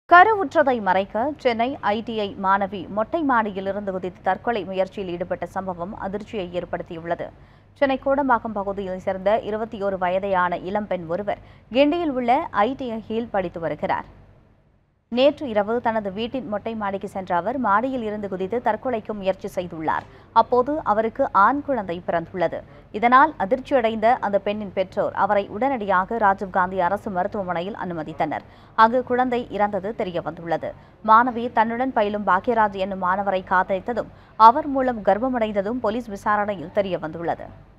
கருவுற்றதை மறைக்க சென்னை ஐடிஐ மாணவி மொட்டை மாடியிலிருந்து குதித்து தற்கொலை முயற்சியில் ஈடுபட்ட சம்பவம் அதிர்ச்சியை ஏற்படுத்தியுள்ளது சென்னை கோடம்பாக்கம் பகுதியைச் சேர்ந்த இருபத்தி ஒரு வயதையான இளம்பெண் ஒருவர் கிண்டியில் உள்ள ஐடிஐயில் படித்து வருகிறார் நேற்று இரவு தனது வீட்டின் மொட்டை மாடிக்கு சென்ற அவர் மாடியில் இருந்து குதித்து தற்கொலைக்கு முயற்சி செய்துள்ளார் அப்போது அவருக்கு ஆண் குழந்தை பிறந்துள்ளது இதனால் அதிர்ச்சியடைந்த அந்த பெண்ணின் பெற்றோர் அவரை உடனடியாக ராஜீவ்காந்தி அரசு மருத்துவமனையில் அனுமதித்தனர் அங்கு குழந்தை இறந்தது தெரியவந்துள்ளது மாணவி தன்னுடன் பயிலும் பாக்யராஜ் என்னும் மாணவரை காதலித்ததும் அவர் மூலம் கர்ப்பமடைந்ததும் போலீஸ் விசாரணையில் தெரியவந்துள்ளது